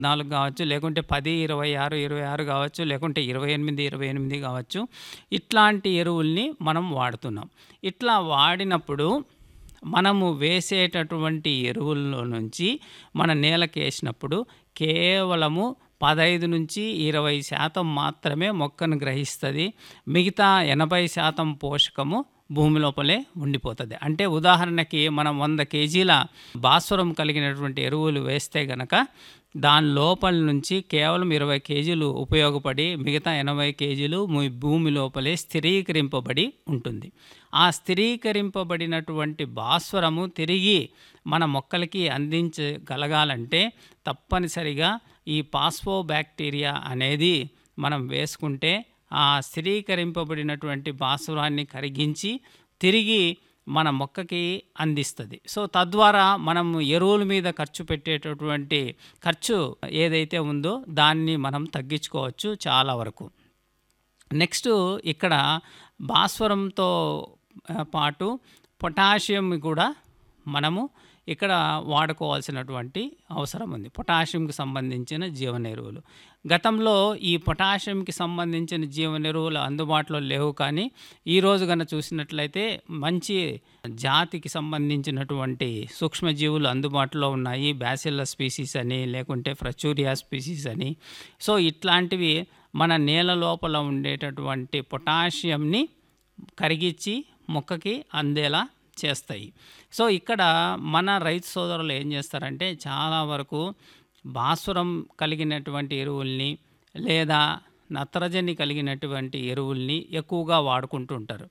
నాలుగు కావచ్చు లేకుంటే పది ఇరవై ఆరు ఇరవై ఆరు కావచ్చు లేకుంటే ఇరవై ఎనిమిది ఇరవై ఎనిమిది కావచ్చు ఇట్లాంటి ఎరువుల్ని మనం వాడుతున్నాం ఇట్లా వాడినప్పుడు మనము వేసేటటువంటి ఎరువుల్లో నుంచి మన నేలకి వేసినప్పుడు కేవలము పదహైదు నుంచి ఇరవై శాతం మాత్రమే మొక్కను గ్రహిస్తుంది మిగతా ఎనభై శాతం పోషకము భూమి లోపలే ఉండిపోతుంది అంటే ఉదాహరణకి మనం వంద కేజీల భాస్వరం కలిగినటువంటి ఎరువులు వేస్తే గనక దాని లోపల నుంచి కేవలం ఇరవై కేజీలు ఉపయోగపడి మిగతా ఎనభై కేజీలు మీ భూమి లోపలే స్థిరీకరింపబడి ఉంటుంది ఆ స్థిరీకరింపబడినటువంటి భాస్వరము తిరిగి మన మొక్కలకి అందించగలగాలంటే తప్పనిసరిగా ఈ పాస్పో బ్యాక్టీరియా అనేది మనం వేసుకుంటే ఆ స్థిరీకరింపబడినటువంటి భాస్వరాన్ని కరిగించి తిరిగి మన మొక్కకి అందిస్తుంది సో తద్వారా మనం ఎరువుల మీద ఖర్చు పెట్టేటటువంటి ఖర్చు ఏదైతే ఉందో దాన్ని మనం తగ్గించుకోవచ్చు చాలా వరకు నెక్స్ట్ ఇక్కడ భాస్వరంతో ఆ, పాటు పొటాషియం కూడా మనము ఇక్కడ వాడుకోవాల్సినటువంటి అవసరం ఉంది పొటాషియంకి సంబంధించిన జీవన ఎరువులు గతంలో ఈ పొటాషియంకి సంబంధించిన జీవన ఎరువులు అందుబాటులో లేవు కానీ ఈరోజు కనుక చూసినట్లయితే మంచి జాతికి సంబంధించినటువంటి సూక్ష్మజీవులు అందుబాటులో ఉన్నాయి బ్యాసిల్ల స్పీసీస్ అని లేకుంటే ఫ్రచూరియా స్పీసీస్ అని సో ఇట్లాంటివి మన నేల లోపల ఉండేటటువంటి పొటాషియంని కరిగించి మొక్కకి అందేలా చేస్తాయి సో ఇక్కడ మన రైతు సోదరులు ఏం చేస్తారంటే చాలా వరకు భాస్వరం కలిగినటువంటి ఎరువుల్ని లేదా నత్రజని కలిగినటువంటి ఎరువుల్ని ఎక్కువగా వాడుకుంటుంటారు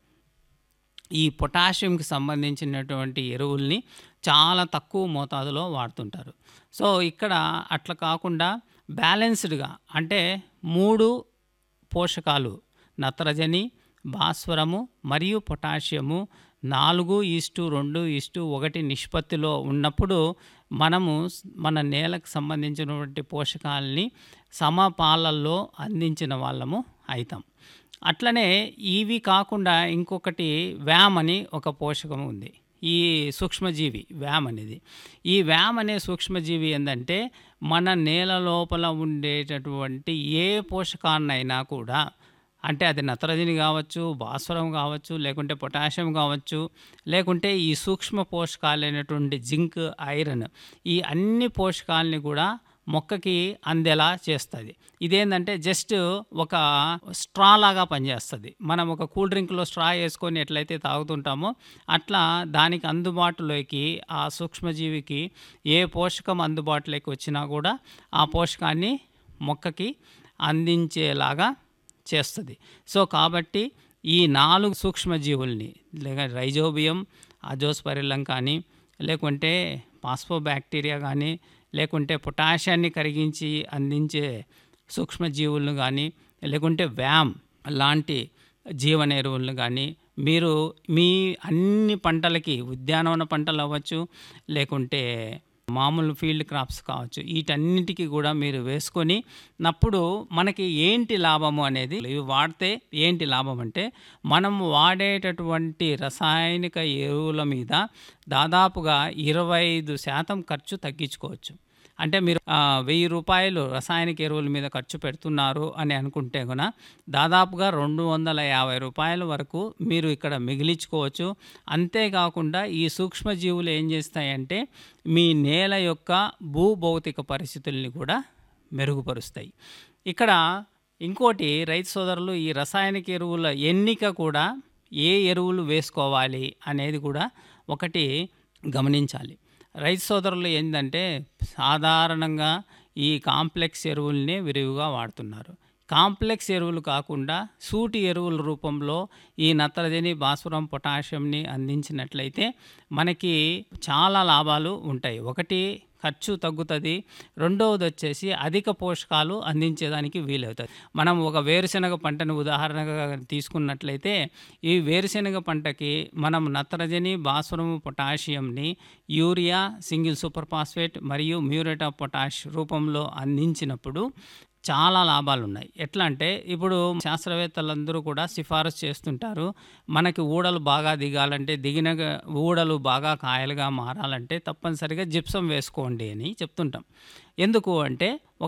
ఈ పొటాషియంకి సంబంధించినటువంటి ఎరువుల్ని చాలా తక్కువ మోతాదులో వాడుతుంటారు సో ఇక్కడ అట్లా కాకుండా బ్యాలెన్స్డ్గా అంటే మూడు పోషకాలు నత్రజని భాస్వరము మరియు పొటాషియము నాలుగు ఈస్టు రెండు ఈస్టు ఒకటి నిష్పత్తిలో ఉన్నప్పుడు మనము స్- మన నేలకు సంబంధించినటువంటి పోషకాలని సమపాలల్లో అందించిన వాళ్ళము అవుతాం అట్లనే ఇవి కాకుండా ఇంకొకటి వ్యామ్ అని ఒక పోషకం ఉంది ఈ సూక్ష్మజీవి వ్యామ్ అనేది ఈ వ్యామ్ అనే సూక్ష్మజీవి ఏంటంటే మన నేల లోపల ఉండేటటువంటి ఏ పోషకాన్నైనా కూడా అంటే అది నత్రజని కావచ్చు భాస్వరం కావచ్చు లేకుంటే పొటాషియం కావచ్చు లేకుంటే ఈ సూక్ష్మ పోషకాలైనటువంటి జింక్ ఐరన్ ఈ అన్ని పోషకాలని కూడా మొక్కకి అందేలా చేస్తుంది ఇదేంటంటే జస్ట్ ఒక స్ట్రా లాగా పనిచేస్తుంది మనం ఒక కూల్ డ్రింక్లో స్ట్రా వేసుకొని ఎట్లయితే తాగుతుంటామో అట్లా దానికి అందుబాటులోకి ఆ సూక్ష్మజీవికి ఏ పోషకం అందుబాటులోకి వచ్చినా కూడా ఆ పోషకాన్ని మొక్కకి అందించేలాగా చేస్తుంది సో కాబట్టి ఈ నాలుగు సూక్ష్మజీవుల్ని లేక రైజోబియం అజోస్పరిల్లం కానీ లేకుంటే పాస్పో బ్యాక్టీరియా కానీ లేకుంటే పొటాషియాన్ని కరిగించి అందించే సూక్ష్మజీవులను కానీ లేకుంటే వ్యామ్ లాంటి జీవన ఎరువులను కానీ మీరు మీ అన్ని పంటలకి ఉద్యానవన పంటలు అవ్వచ్చు లేకుంటే మామూలు ఫీల్డ్ క్రాప్స్ కావచ్చు వీటన్నిటికీ కూడా మీరు వేసుకొని నప్పుడు మనకి ఏంటి లాభము అనేది ఇవి వాడితే ఏంటి లాభం అంటే మనం వాడేటటువంటి రసాయనిక ఎరువుల మీద దాదాపుగా ఇరవై ఐదు శాతం ఖర్చు తగ్గించుకోవచ్చు అంటే మీరు ఆ, వెయ్యి రూపాయలు రసాయనిక ఎరువుల మీద ఖర్చు పెడుతున్నారు అని అనుకుంటే కూడా దాదాపుగా రెండు వందల యాభై రూపాయల వరకు మీరు ఇక్కడ మిగిలించుకోవచ్చు అంతేకాకుండా ఈ సూక్ష్మజీవులు ఏం చేస్తాయంటే మీ నేల యొక్క భూభౌతిక పరిస్థితుల్ని కూడా మెరుగుపరుస్తాయి ఇక్కడ ఇంకోటి రైతు సోదరులు ఈ రసాయనిక ఎరువుల ఎన్నిక కూడా ఏ ఎరువులు వేసుకోవాలి అనేది కూడా ఒకటి గమనించాలి రైతు సోదరులు ఏంటంటే సాధారణంగా ఈ కాంప్లెక్స్ ఎరువుల్ని విరివిగా వాడుతున్నారు కాంప్లెక్స్ ఎరువులు కాకుండా సూటి ఎరువుల రూపంలో ఈ నత్రజని భాస్వరం పొటాషియంని అందించినట్లయితే మనకి చాలా లాభాలు ఉంటాయి ఒకటి ఖర్చు తగ్గుతుంది రెండవది వచ్చేసి అధిక పోషకాలు అందించేదానికి వీలవుతుంది మనం ఒక వేరుశనగ పంటను ఉదాహరణగా తీసుకున్నట్లయితే ఈ వేరుశనగ పంటకి మనం నత్రజని భాస్వరము పొటాషియంని యూరియా సింగిల్ సూపర్ ఫాస్ఫేట్ మరియు మ్యూరేట్ ఆఫ్ పొటాష్ రూపంలో అందించినప్పుడు చాలా లాభాలున్నాయి. ఎట్లా అంటే ఇప్పుడు శాస్త్రవేత్తలందరూ కూడా సిఫారసు చేస్తుంటారు. మనకి ఊడలు బాగా దిగాలంటే దిగినగ ఊడలు బాగా కాయలుగా మారాలంటే తప్పనిసరిగా జిప్సం వేసుకోండి అని చెప్తుంటాం. ఎందుకు అంటే